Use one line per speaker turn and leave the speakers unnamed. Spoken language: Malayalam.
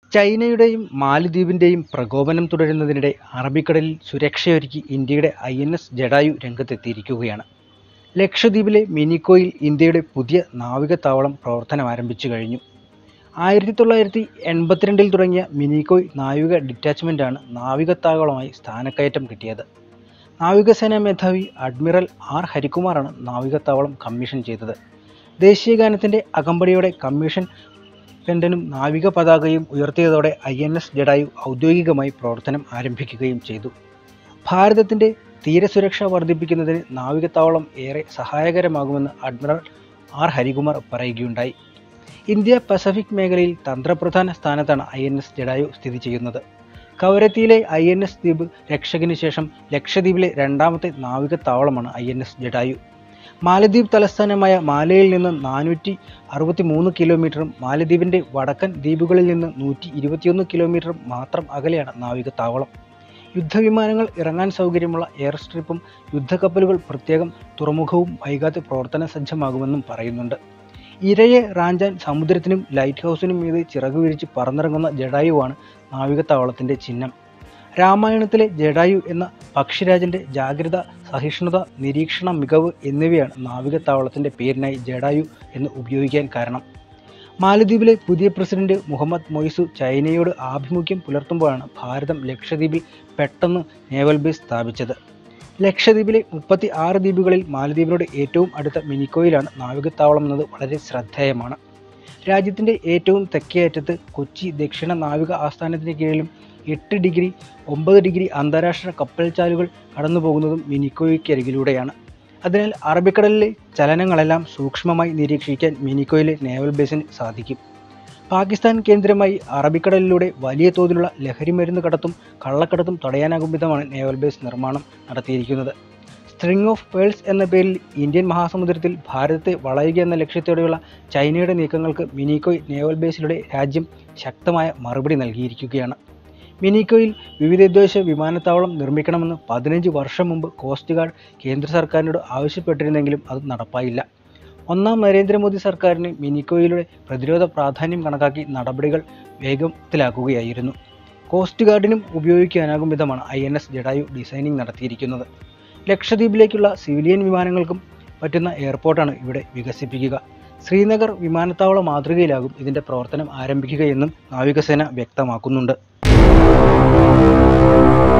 ചൈനയുടെയും മാലദ്വീപിൻ്റെയും പ്രകോപനം തുടരുന്നതിനിടെ അറബിക്കടലിൽ സുരക്ഷയൊരുക്കി ഇന്ത്യയുടെ ഐ എൻ എസ് ജഡായു രംഗത്തെത്തിയിരിക്കുകയാണ് ലക്ഷദ്വീപിലെ മിനിക്കോയിൽ ഇന്ത്യയുടെ പുതിയ നാവികത്താവളം പ്രവർത്തനം ആരംഭിച്ചു കഴിഞ്ഞു ആയിരത്തി തൊള്ളായിരത്തി എൺപത്തിരണ്ടിൽ തുടങ്ങിയ മിനിക്കോയ് നാവിക ഡിറ്റാച്ച്മെൻ്റാണ് നാവികത്താവളമായി സ്ഥാനക്കയറ്റം കിട്ടിയത് നാവികസേനാ മേധാവി അഡ്മിറൽ ആർ ഹരികുമാറാണ് നാവികത്താവളം കമ്മീഷൻ ചെയ്തത് ദേശീയഗാനത്തിൻ്റെ അകമ്പടിയോടെ കമ്മീഷൻ പെൻഡനും നാവിക പതാകയും ഉയർത്തിയതോടെ ഐ എൻ എസ് ജഡായു ഔദ്യോഗികമായി പ്രവർത്തനം ആരംഭിക്കുകയും ചെയ്തു ഭാരതത്തിൻ്റെ തീരസുരക്ഷ വർദ്ധിപ്പിക്കുന്നതിന് നാവികത്താവളം ഏറെ സഹായകരമാകുമെന്ന് അഡ്മിറൽ ആർ ഹരികുമാർ പറയുകയുണ്ടായി ഇന്ത്യ പസഫിക് മേഖലയിൽ തന്ത്രപ്രധാന സ്ഥാനത്താണ് ഐ എൻ എസ് ജഡായു സ്ഥിതി ചെയ്യുന്നത് കവരത്തിയിലെ ഐ എൻ എസ് ദ്വീപ് രക്ഷകിന് ശേഷം ലക്ഷദ്വീപിലെ രണ്ടാമത്തെ നാവികത്താവളമാണ് ഐ എൻ എസ് ജഡായു മാലദ്വീപ് തലസ്ഥാനമായ മാലയിൽ നിന്ന് നാനൂറ്റി അറുപത്തി മൂന്ന് കിലോമീറ്ററും മാലദ്വീപിൻ്റെ വടക്കൻ ദ്വീപുകളിൽ നിന്ന് നൂറ്റി ഇരുപത്തിയൊന്ന് കിലോമീറ്ററും മാത്രം അകലെയാണ് നാവികത്താവളം യുദ്ധവിമാനങ്ങൾ ഇറങ്ങാൻ സൗകര്യമുള്ള എയർ സ്ട്രിപ്പും യുദ്ധക്കപ്പലുകൾ പ്രത്യേകം തുറമുഖവും വൈകാതെ പ്രവർത്തന സജ്ജമാകുമെന്നും പറയുന്നുണ്ട് ഇരയെ റാഞ്ചാൻ സമുദ്രത്തിനും ലൈറ്റ് ഹൗസിനും മീതെ ചിറകു വിരിച്ച് പറന്നിറങ്ങുന്ന ജഡായുവാണ് നാവികത്താവളത്തിൻ്റെ ചിഹ്നം രാമായണത്തിലെ ജഡായു എന്ന പക്ഷിരാജന്റെ ജാഗ്രത സഹിഷ്ണുത നിരീക്ഷണ മികവ് എന്നിവയാണ് നാവികത്താവളത്തിൻ്റെ പേരിനായി ജഡായു എന്ന് ഉപയോഗിക്കാൻ കാരണം മാലദ്വീപിലെ പുതിയ പ്രസിഡന്റ് മുഹമ്മദ് മൊയ്സു ചൈനയോട് ആഭിമുഖ്യം പുലർത്തുമ്പോഴാണ് ഭാരതം ലക്ഷദ്വീപിൽ പെട്ടെന്ന് നേവൽ ബേസ് സ്ഥാപിച്ചത് ലക്ഷദ്വീപിലെ മുപ്പത്തി ആറ് ദ്വീപുകളിൽ മാലദ്വീപിനോട് ഏറ്റവും അടുത്ത മിനിക്കോയിലാണ് നാവികത്താവളം എന്നത് വളരെ ശ്രദ്ധേയമാണ് രാജ്യത്തിൻ്റെ ഏറ്റവും തെക്കേ അറ്റത്ത് കൊച്ചി ദക്ഷിണ നാവിക ആസ്ഥാനത്തിന് കീഴിലും എട്ട് ഡിഗ്രി ഒമ്പത് ഡിഗ്രി അന്താരാഷ്ട്ര കപ്പൽ ചാലുകൾ കടന്നു പോകുന്നതും മിനിക്കോയ്ക്കരികിലൂടെയാണ് അതിനാൽ അറബിക്കടലിലെ ചലനങ്ങളെല്ലാം സൂക്ഷ്മമായി നിരീക്ഷിക്കാൻ മിനിക്കോയിലെ നേവൽ ബേസിന് സാധിക്കും പാകിസ്ഥാൻ കേന്ദ്രമായി അറബിക്കടലിലൂടെ വലിയ തോതിലുള്ള ലഹരിമരുന്ന് കടത്തും കള്ളക്കടത്തും തടയാനാകും വിധമാണ് നേവൽ ബേസ് നിർമ്മാണം നടത്തിയിരിക്കുന്നത് സ്ട്രിംഗ് ഓഫ് പേൾസ് എന്ന പേരിൽ ഇന്ത്യൻ മഹാസമുദ്രത്തിൽ ഭാരതത്തെ വളയുക എന്ന ലക്ഷ്യത്തോടെയുള്ള ചൈനയുടെ നീക്കങ്ങൾക്ക് മിനിക്കോയ് നേവൽ ബേസിലൂടെ രാജ്യം ശക്തമായ മറുപടി നൽകിയിരിക്കുകയാണ് മിനിക്കോയിൽ വിവിധോദ്ദേശ വിമാനത്താവളം നിർമ്മിക്കണമെന്ന് പതിനഞ്ച് വർഷം മുമ്പ് കോസ്റ്റ് ഗാർഡ് കേന്ദ്ര സർക്കാരിനോട് ആവശ്യപ്പെട്ടിരുന്നെങ്കിലും അത് നടപ്പായില്ല ഒന്നാം നരേന്ദ്രമോദി സർക്കാരിന് മിനിക്കോയിലൂടെ പ്രതിരോധ പ്രാധാന്യം കണക്കാക്കി നടപടികൾ വേഗത്തിലാക്കുകയായിരുന്നു കോസ്റ്റ് ഗാർഡിനും ഉപയോഗിക്കാനാകും വിധമാണ് I N S Jatayu designing നടത്തിയിരിക്കുന്നത് ലക്ഷദ്വീപിലേക്കുള്ള സിവിലിയൻ വിമാനങ്ങൾക്കും പറ്റുന്ന എയർപോർട്ടാണ് ഇവിടെ വികസിപ്പിക്കുക ശ്രീനഗർ വിമാനത്താവള മാതൃകയിലാകും ഇതിൻ്റെ പ്രവർത്തനം ആരംഭിക്കുകയെന്നും നാവികസേന വ്യക്തമാക്കുന്നുണ്ട്